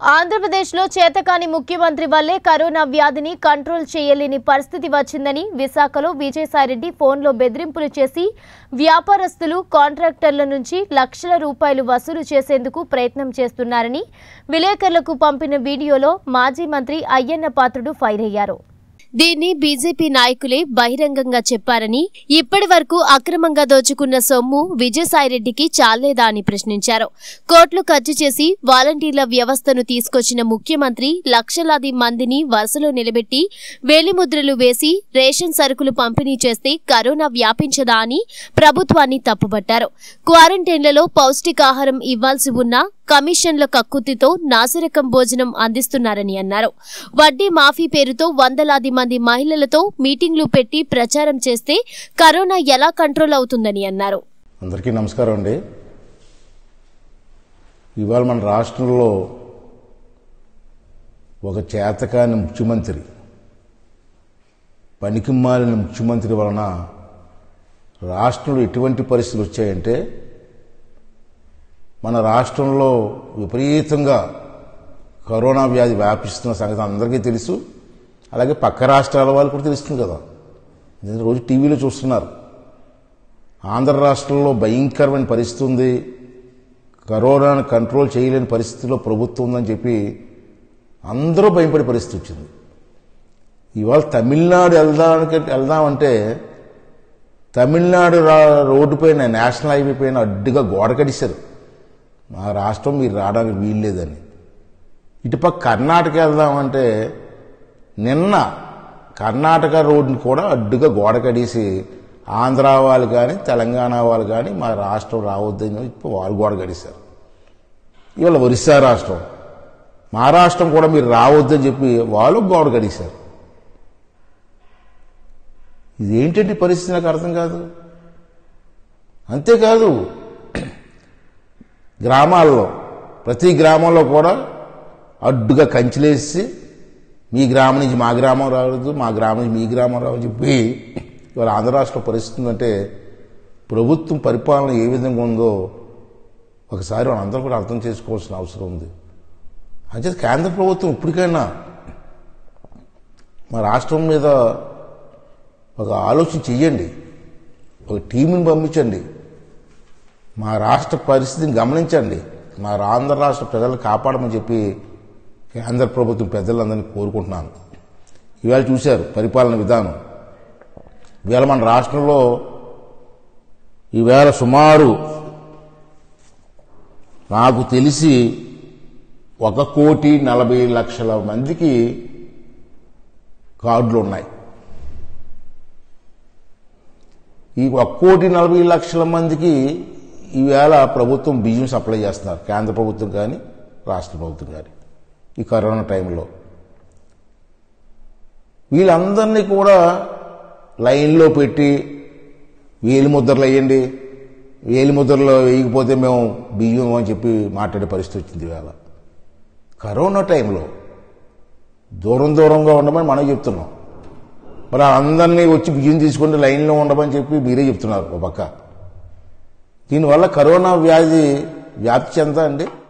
ఆంధ్రప్రదేశ్లో చేతకాని ముఖ్యమంత్రి వల్లే కరోనా వ్యాధిని కంట్రోల్ చేయలేని పరిస్థితి వచ్చిందని విశాఖలో విజయసాయిరెడ్డి ఫోన్లో బెదిరింపులు చేసి వ్యాపారస్తులు కాంట్రాక్టర్ల నుంచి లక్షల రూపాయలు వసూలు చేసేందుకు ప్రయత్నం చేస్తున్నారని విలేకరులకు పంపిన వీడియోలో మాజీ మంత్రి అయ్యన్న పాత్రుడు ఫైర్ అయ్యారు దీన్ని బీజేపీ నాయకులే బహిరంగంగా చెప్పారని ఇప్పటి వరకు అక్రమంగా దోచుకున్న సొమ్ము విజయసాయిరెడ్డికి చాలేదా అని ప్రశ్నించారు కోట్లు ఖర్చు చేసి వాలంటీర్ల వ్యవస్థను తీసుకొచ్చిన ముఖ్యమంత్రి లక్షలాది మందిని వరుసలో నిలబెట్టి వేలిముద్రలు వేసి రేషన్ సరుకులు పంపిణీ చేస్తే కరోనా వ్యాపించదా అని ప్రభుత్వాన్ని తప్పుపట్టారు క్వారంటైన్లలో పౌష్టికాహారం ఇవ్వాల్సి ఉన్నా కమిషన్ల కక్కుతితో నాసిరకం భోజనం అందిస్తున్నారని అన్నారు వడ్డీ మాఫీ పేరుతో వందలాది మంది మహిళలతో మీటింగ్లు పెట్టి ప్రచారం చేస్తే కరోనా ఎలా కంట్రోల్ అవుతుందని అన్నారు అందరికీ నమస్కారం అండి ఇవాళ మన రాష్ట్రంలో ఒక చేతకాని ముఖ్యమంత్రి పనికిమాలిన ముఖ్యమంత్రి వలన రాష్ట్రంలో ఎటువంటి పరిస్థితులు వచ్చాయంటే మన రాష్ట్రంలో విపరీతంగా కరోనా వ్యాధి వ్యాపిస్తున్న సంగతి అందరికీ తెలుసు అలాగే పక్క రాష్ట్రాల వాళ్ళు కూడా తెలుస్తుంది కదా ఎందుకంటే రోజు టీవీలో చూస్తున్నారు ఆంధ్ర రాష్ట్రంలో భయంకరమైన పరిస్థితి ఉంది కరోనాను కంట్రోల్ చేయలేని పరిస్థితిలో ప్రభుత్వం ఉందని చెప్పి అందరూ భయపడే పరిస్థితి వచ్చింది ఇవాళ తమిళనాడు వెళ్దానికి వెళ్దామంటే తమిళనాడు రా- రోడ్డు పైన నేషనల్ హైవే పైన అడ్డుగా గోడ కడిశారు మా రాష్ట్రం మీరు రావడానికి వీల్లేదని ఇటుపక్క కర్ణాటక వెళ్దామంటే నిన్న కర్ణాటక రోడ్డుని కూడా అడ్డుగా గోడ కడేసి ఆంధ్ర వాళ్ళు కానీ తెలంగాణ వాళ్ళు కానీ మా రాష్ట్రం రావద్దని చెప్పి వాళ్ళు గోడ కడేశారు ఇవాళ ఒరిస్సా రాష్ట్రం మా రాష్ట్రం కూడా మీరు రావద్దని చెప్పి వాళ్ళు గోడ కడేశారు ఇదేంటంటే పరిస్థితి నాకు అర్థం కాదు అంతేకాదు గ్రామాల్లో ప్రతి గ్రామంలో కూడా అడ్డుగా కంచెలేసి మీ గ్రామం నుంచి మా గ్రామం రావద్దు మా గ్రామం నుంచి మీ గ్రామం రావని చెప్పి ఇవాళ ఆంధ్ర రాష్ట్ర పరిస్థితి అంటే ప్రభుత్వం పరిపాలన ఏ విధంగా ఉందో ఒకసారి అందరూ కూడా అర్థం చేసుకోవాల్సిన అవసరం ఉంది అంటే కేంద్ర ప్రభుత్వం ఇప్పటికైనా మా రాష్ట్రం మీద ఒక ఆలోచన చెయ్యండి ఒక టీంని పంపించండి మా రాష్ట్ర పరిస్థితిని గమనించండి మా ఆంధ్ర రాష్ట్ర ప్రజలను కాపాడమని చెప్పి కేంద్ర ప్రభుత్వం పెద్దలందరినీ కోరుకుంటున్నాను ఇవాళ చూశారు పరిపాలన విధానం ఇవాళ మన రాష్ట్రంలో ఈవేళ సుమారు నాకు తెలిసి ఒక కోటి నలభై లక్షల మందికి కార్డులు ఉన్నాయి ఈ ఒక కోటి నలభై లక్షల మందికి ఈవేళ ప్రభుత్వం బియ్యం సప్లై చేస్తున్నారు కేంద్ర ప్రభుత్వం కానీ రాష్ట్ర ప్రభుత్వం కానీ ఈ కరోనా టైంలో వీళ్ళందరినీ కూడా లైన్లో పెట్టి వేలి ముద్రలు వేయండి వేలి ముద్రలో వేయకపోతే మేము బియ్యం అని చెప్పి మాట్లాడే పరిస్థితి వచ్చింది ఈవేళ కరోనా టైంలో దూరం దూరంగా ఉండమని మనం చెప్తున్నాం మరి అందరినీ వచ్చి బియ్యం తీసుకుంటే లైన్లో ఉండమని చెప్పి మీరే చెప్తున్నారు ఒక పక్క దీనివల్ల కరోనా వ్యాధి వ్యాప్తి చెందా అండి